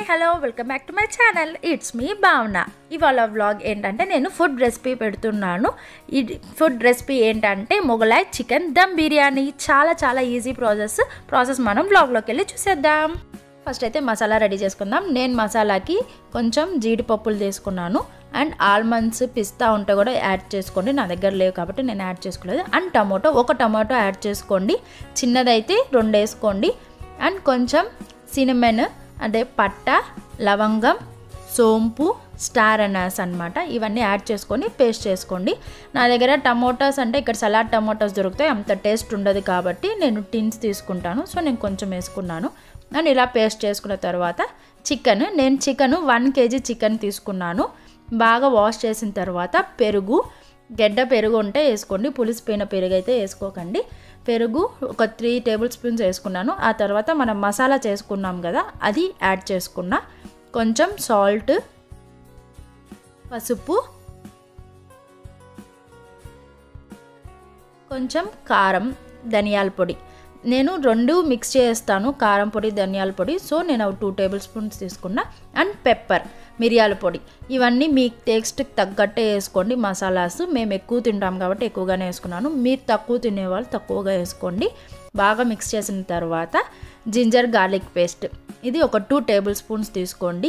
hello welcome back to my channel it's me Bhavana ఇవాళ vlog ఏంటంటే నేను ఫుడ్ రెసిపీ పెడుతున్నాను ఈ ఫుడ్ రెసిపీ ఏంటంటే మొగలాయ్ చికెన్ దమ్ బిర్యానీ చాలా చాలా ఈజీ ప్రాసెస్ ప్రాసెస్ మనం వ్లాగ్లోకి వెళ్ళి చూసేద్దాం ఫస్ట్ అయితే మసాలా రెడీ చేసుకుందాం నేను మసాలాకి కొంచెం జీడిపప్పులు తీసుకున్నాను అండ్ ఆల్మండ్స్ పిస్తా ఉంటే కూడా యాడ్ చేసుకోండి నా దగ్గర లేవు కాబట్టి నేను యాడ్ చేసుకోలేదు అండ్ టమాటో ఒక టమాటో యాడ్ చేసుకోండి చిన్నదైతే రెండు వేసుకోండి అండ్ కొంచెం సినిమెన్ అంటే పట్ట లవంగం సోంపు స్టార్ అనాస్ అనమాట ఇవన్నీ యాడ్ చేసుకొని పేస్ట్ చేసుకోండి నా దగ్గర టమోటాస్ అంటే ఇక్కడ సలాడ్ టమోటాస్ దొరుకుతాయి అంత టేస్ట్ ఉండదు కాబట్టి నేను టిన్స్ తీసుకుంటాను సో నేను కొంచెం వేసుకున్నాను అండ్ ఇలా పేస్ట్ చేసుకున్న తర్వాత చికెన్ నేను చికెన్ వన్ కేజీ చికెన్ తీసుకున్నాను బాగా వాష్ చేసిన తర్వాత పెరుగు గడ్డ పెరుగు ఉంటే వేసుకోండి పులిసిపోయిన పెరుగు అయితే వేసుకోకండి పెరుగు ఒక త్రీ టేబుల్ స్పూన్స్ వేసుకున్నాను ఆ తర్వాత మనం మసాలా చేసుకున్నాం కదా అది యాడ్ చేసుకున్నా కొంచెం సాల్ట్ పసుపు కొంచెం కారం ధనియాల పొడి నేను రెండు మిక్స్ చేస్తాను కారం పొడి ధనియాల పొడి సో నేను టూ టేబుల్ స్పూన్స్ తీసుకున్నా అండ్ పెప్పర్ మిరియాల పొడి ఇవన్నీ మీ టేస్ట్కి తగ్గట్టే వేసుకోండి మసాలాస్ మేము ఎక్కువ తింటాం కాబట్టి ఎక్కువగానే వేసుకున్నాను మీరు తక్కువ తినేవాళ్ళు తక్కువగా వేసుకోండి బాగా మిక్స్ చేసిన తర్వాత జింజర్ గార్లిక్ పేస్ట్ ఇది ఒక టూ టేబుల్ స్పూన్స్ తీసుకోండి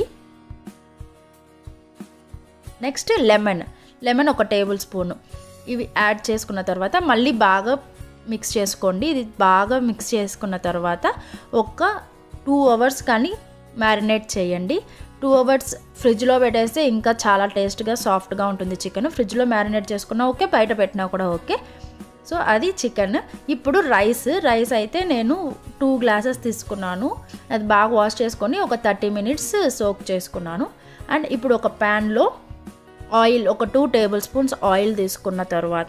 నెక్స్ట్ లెమన్ లెమన్ ఒక టేబుల్ స్పూన్ ఇవి యాడ్ చేసుకున్న తర్వాత మళ్ళీ బాగా మిక్స్ చేసుకోండి ఇది బాగా మిక్స్ చేసుకున్న తర్వాత ఒక టూ అవర్స్ కానీ మ్యారినేట్ చేయండి టూ అవర్స్ ఫ్రిడ్జ్లో పెట్టేస్తే ఇంకా చాలా టేస్ట్గా సాఫ్ట్గా ఉంటుంది చికెన్ ఫ్రిడ్జ్లో మ్యారినేట్ చేసుకున్నా ఓకే బయట పెట్టినా కూడా ఓకే సో అది చికెన్ ఇప్పుడు రైస్ రైస్ అయితే నేను టూ గ్లాసెస్ తీసుకున్నాను అది బాగా వాష్ చేసుకొని ఒక థర్టీ మినిట్స్ సోక్ చేసుకున్నాను అండ్ ఇప్పుడు ఒక ప్యాన్లో ఆయిల్ ఒక టూ టేబుల్ స్పూన్స్ ఆయిల్ తీసుకున్న తర్వాత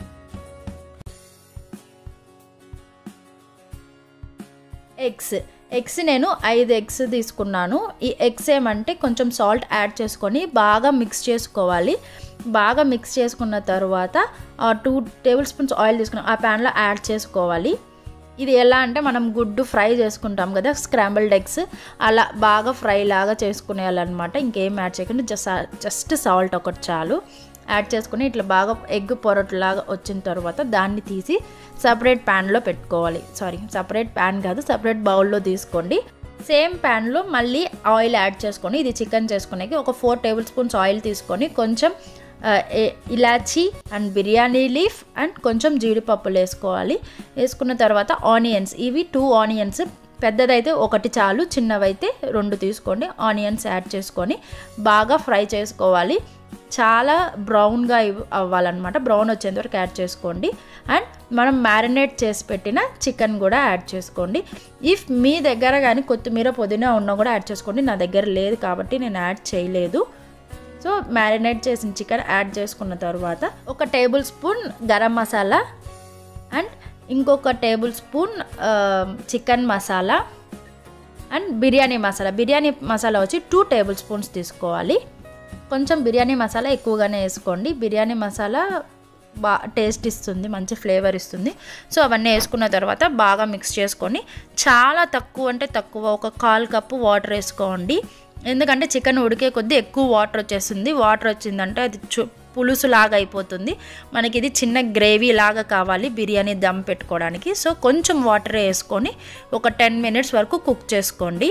ఎగ్స్ ఎగ్స్ నేను ఐదు ఎగ్స్ తీసుకున్నాను ఈ ఎగ్స్ ఏమంటే కొంచెం సాల్ట్ యాడ్ చేసుకొని బాగా మిక్స్ చేసుకోవాలి బాగా మిక్స్ చేసుకున్న తర్వాత టూ టేబుల్ స్పూన్స్ ఆయిల్ తీసుకున్నాం ఆ ప్యాన్లో యాడ్ చేసుకోవాలి ఇది ఎలా అంటే మనం గుడ్డు ఫ్రై చేసుకుంటాం కదా స్క్రాంబుల్డ్ ఎగ్స్ అలా బాగా ఫ్రై లాగా చేసుకునేయాలన్నమాట ఇంకేం యాడ్ చేయకుండా జస్ట్ జస్ట్ సాల్ట్ ఒకటి చాలు యాడ్ చేసుకుని ఇట్లా బాగా ఎగ్ పొరట్లాగా వచ్చిన తర్వాత దాన్ని తీసి సపరేట్ ప్యాన్లో పెట్టుకోవాలి సారీ సపరేట్ ప్యాన్ కాదు సపరేట్ బౌల్లో తీసుకోండి సేమ్ ప్యాన్లో మళ్ళీ ఆయిల్ యాడ్ చేసుకొని ఇది చికెన్ చేసుకునేకి ఒక ఫోర్ టేబుల్ స్పూన్స్ ఆయిల్ తీసుకొని కొంచెం ఇలాచీ అండ్ బిర్యానీ లీఫ్ అండ్ కొంచెం జీడిపప్పులు వేసుకోవాలి వేసుకున్న తర్వాత ఆనియన్స్ ఇవి టూ ఆనియన్స్ పెద్దదైతే ఒకటి చాలు చిన్నవైతే రెండు తీసుకోండి ఆనియన్స్ యాడ్ చేసుకొని బాగా ఫ్రై చేసుకోవాలి చాలా బ్రౌన్గా అవ్వాలన్నమాట బ్రౌన్ వచ్చేంత వరకు యాడ్ చేసుకోండి అండ్ మనం మ్యారినేట్ చేసి పెట్టిన చికెన్ కూడా యాడ్ చేసుకోండి ఇఫ్ మీ దగ్గర కానీ కొత్తిమీర పుదీనా ఉన్నా కూడా యాడ్ చేసుకోండి నా దగ్గర లేదు కాబట్టి నేను యాడ్ చేయలేదు సో మ్యారినేట్ చేసిన చికెన్ యాడ్ చేసుకున్న తర్వాత ఒక tablespoon garam masala and ఇంకొక tablespoon chicken masala and biryani masala biryani masala వచ్చి టూ టేబుల్ స్పూన్స్ తీసుకోవాలి కొంచెం బిర్యానీ మసాలా ఎక్కువగానే వేసుకోండి బిర్యానీ మసాలా బా టేస్ట్ ఇస్తుంది మంచి ఫ్లేవర్ ఇస్తుంది సో అవన్నీ వేసుకున్న తర్వాత బాగా మిక్స్ చేసుకొని చాలా తక్కువ అంటే తక్కువ ఒక కాల్ కప్పు వాటర్ వేసుకోండి ఎందుకంటే చికెన్ ఉడికే కొద్దీ ఎక్కువ వాటర్ వచ్చేస్తుంది వాటర్ వచ్చిందంటే అది చు పులుసు లాగా అయిపోతుంది మనకి ఇది చిన్న గ్రేవీ లాగా కావాలి బిర్యానీ దమ్ పెట్టుకోవడానికి సో కొంచెం వాటర్ వేసుకొని ఒక టెన్ మినిట్స్ వరకు కుక్ చేసుకోండి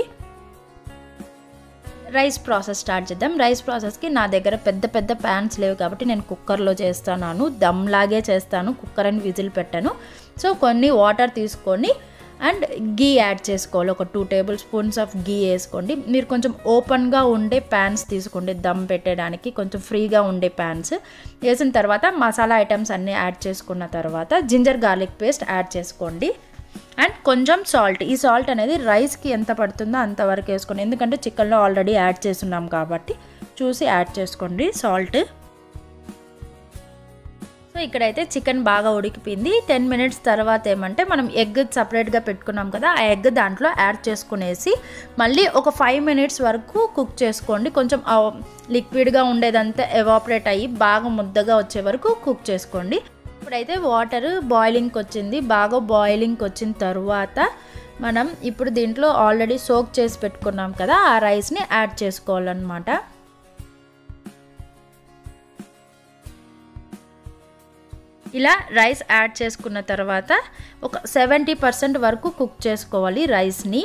రైస్ ప్రాసెస్ స్టార్ట్ చేద్దాం రైస్ ప్రాసెస్కి నా దగ్గర పెద్ద పెద్ద ప్యాన్స్ లేవు కాబట్టి నేను కుక్కర్లో చేస్తాను దమ్ లాగే చేస్తాను కుక్కర్ అని విజిల్ పెట్టాను సో కొన్ని వాటర్ తీసుకొని అండ్ గీ యాడ్ చేసుకోవాలి ఒక two tablespoons of ghee వేసుకోండి మీరు కొంచెం ఓపెన్గా ఉండే ప్యాన్స్ తీసుకోండి దమ్ పెట్టడానికి కొంచెం ఫ్రీగా ఉండే ప్యాన్స్ వేసిన తర్వాత మసాలా ఐటమ్స్ అన్నీ యాడ్ చేసుకున్న తర్వాత జింజర్ గార్లిక్ పేస్ట్ యాడ్ చేసుకోండి అండ్ కొంచెం సాల్ట్ ఈ సాల్ట్ అనేది రైస్కి ఎంత పడుతుందో అంతవరకు వేసుకోండి ఎందుకంటే చికెన్లో ఆల్రెడీ యాడ్ చేస్తున్నాం కాబట్టి చూసి యాడ్ చేసుకోండి సాల్ట్ సో ఇక్కడైతే చికెన్ బాగా ఉడికిపోయింది టెన్ మినిట్స్ తర్వాత ఏమంటే మనం ఎగ్ సపరేట్గా పెట్టుకున్నాం కదా ఆ ఎగ్ దాంట్లో యాడ్ చేసుకునేసి మళ్ళీ ఒక ఫైవ్ మినిట్స్ వరకు కుక్ చేసుకోండి కొంచెం లిక్విడ్గా ఉండేదంతా ఎవాపరేట్ అయ్యి బాగా ముద్దగా వచ్చే వరకు కుక్ చేసుకోండి ఇప్పుడైతే వాటర్ బాయిలింగ్కి వచ్చింది బాగా బాయిలింగ్కి వచ్చిన తర్వాత మనం ఇప్పుడు దీంట్లో ఆల్రెడీ సోక్ చేసి పెట్టుకున్నాం కదా ఆ రైస్ని యాడ్ చేసుకోవాలన్నమాట ఇలా రైస్ యాడ్ చేసుకున్న తర్వాత ఒక సెవెంటీ పర్సెంట్ వరకు కుక్ చేసుకోవాలి రైస్ని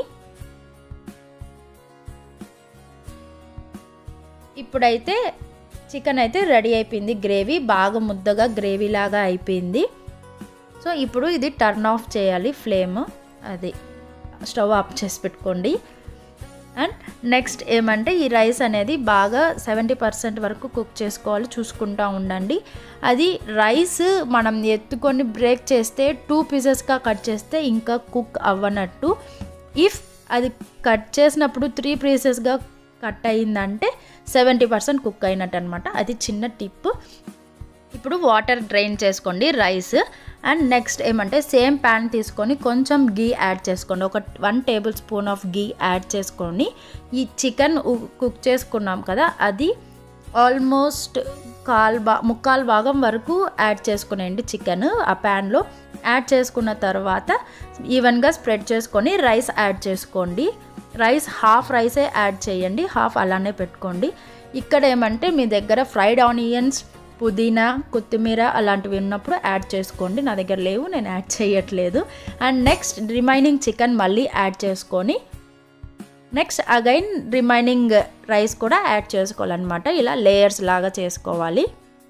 ఇప్పుడైతే చికెన్ అయితే రెడీ అయిపోయింది గ్రేవీ బాగా ముద్దగా గ్రేవీ లాగా అయిపోయింది సో ఇప్పుడు ఇది టర్న్ ఆఫ్ చేయాలి ఫ్లేమ్ అది స్టవ్ ఆఫ్ చేసి పెట్టుకోండి అండ్ నెక్స్ట్ ఏమంటే ఈ రైస్ అనేది బాగా సెవెంటీ పర్సెంట్ వరకు కుక్ చేసుకోవాలి చూసుకుంటూ ఉండండి అది రైస్ మనం ఎత్తుకొని బ్రేక్ చేస్తే టూ పీసెస్గా కట్ చేస్తే ఇంకా కుక్ అవ్వనట్టు ఇఫ్ అది కట్ చేసినప్పుడు త్రీ పీసెస్గా కట్ అయిందంటే సెవెంటీ పర్సెంట్ కుక్ అయినట్టు అనమాట అది చిన్న టిప్ ఇప్పుడు వాటర్ డ్రైన్ చేసుకోండి రైస్ అండ్ నెక్స్ట్ ఏమంటే సేమ్ ప్యాన్ తీసుకొని కొంచెం గీ యాడ్ చేసుకోండి ఒక one tablespoon of ghee add చేసుకొని ఈ చికెన్ కుక్ చేసుకున్నాం కదా అది ఆల్మోస్ట్ కాల్ బా ముక్కాల్ భాగం వరకు యాడ్ చేసుకునేయండి చికెన్ ఆ ప్యాన్లో యాడ్ చేసుకున్న తర్వాత ఈవెన్గా స్ప్రెడ్ చేసుకొని రైస్ యాడ్ చేసుకోండి రైస్ హాఫ్ రైసే యాడ్ చేయండి హాఫ్ అలానే పెట్టుకోండి ఇక్కడ ఏమంటే మీ దగ్గర ఫ్రైడ్ ఆనియన్స్ పుదీనా కొత్తిమీర అలాంటివి ఉన్నప్పుడు యాడ్ చేసుకోండి నా దగ్గర లేవు నేను యాడ్ చేయట్లేదు అండ్ నెక్స్ట్ రిమైనింగ్ చికెన్ మళ్ళీ యాడ్ చేసుకొని నెక్స్ట్ అగైన్ రిమైనింగ్ రైస్ కూడా యాడ్ చేసుకోవాలన్నమాట ఇలా లేయర్స్ లాగా చేసుకోవాలి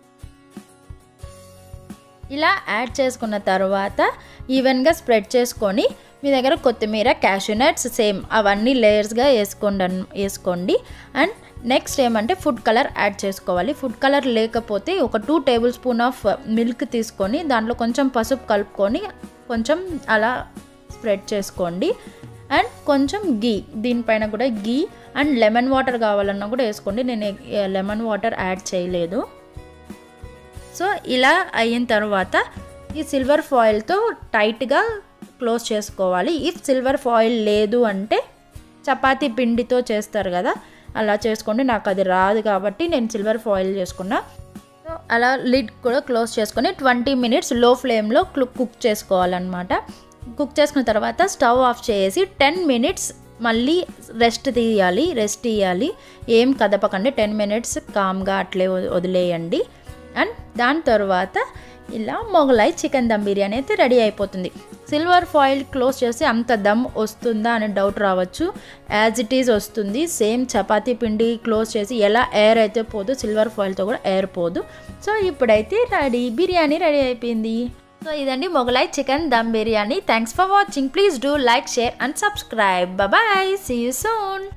ఇలా యాడ్ చేసుకున్న తర్వాత ఈవెన్గా స్ప్రెడ్ చేసుకొని మీ దగ్గర కొత్తిమీర క్యాషూ నట్స్ సేమ్ అవన్నీ లేయర్స్గా వేసుకోండి వేసుకోండి అండ్ నెక్స్ట్ ఏమంటే ఫుడ్ కలర్ యాడ్ చేసుకోవాలి ఫుడ్ కలర్ లేకపోతే ఒక two tablespoon of milk తీసుకొని దాంట్లో కొంచెం పసుపు కలుపుకొని కొంచెం అలా స్ప్రెడ్ చేసుకోండి అండ్ కొంచెం గీ దీనిపైన కూడా గీ అండ్ లెమన్ వాటర్ కావాలన్నా కూడా వేసుకోండి నేను లెమన్ వాటర్ యాడ్ చేయలేదు సో ఇలా అయిన తర్వాత ఈ సిల్వర్ ఫాయిల్తో టైట్గా క్లోజ్ చేసుకోవాలి ఇఫ్ సిల్వర్ ఫాయిల్ లేదు అంటే చపాతీ పిండితో చేస్తారు కదా అలా చేసుకోండి నాకు అది రాదు కాబట్టి నేను సిల్వర్ ఫాయిల్ చేసుకున్నా సో అలా లిడ్ కూడా క్లోజ్ చేసుకొని ట్వంటీ మినిట్స్ లో ఫ్లేమ్లో కుక్ చేసుకోవాలన్నమాట కుక్ చేసుకున్న తర్వాత స్టవ్ ఆఫ్ చేసి టెన్ మినిట్స్ మళ్ళీ రెస్ట్ తీయాలి రెస్ట్ ఇవ్వాలి ఏం కదపకండి టెన్ మినిట్స్ కామ్గా అట్లే వదిలేయండి అండ్ దాని తర్వాత ఇలా మొగలాయి చికెన్ దమ్ బిర్యానీ అయితే రెడీ అయిపోతుంది సిల్వర్ ఫాయిల్ క్లోజ్ చేసి అంత దమ్ వస్తుందా అనే డౌట్ రావచ్చు యాజ్ ఇట్ ఈజ్ వస్తుంది సేమ్ చపాతీ పిండి క్లోజ్ చేసి ఎలా ఎయిర్ అయితే పోదు సిల్వర్ ఫాయిల్తో కూడా ఎయిర్ పోదు సో ఇప్పుడైతే రెడీ బిర్యానీ రెడీ అయిపోయింది సో ఇదండి Mughlai chicken dum biryani thanks for watching please do like share and subscribe bye see you soon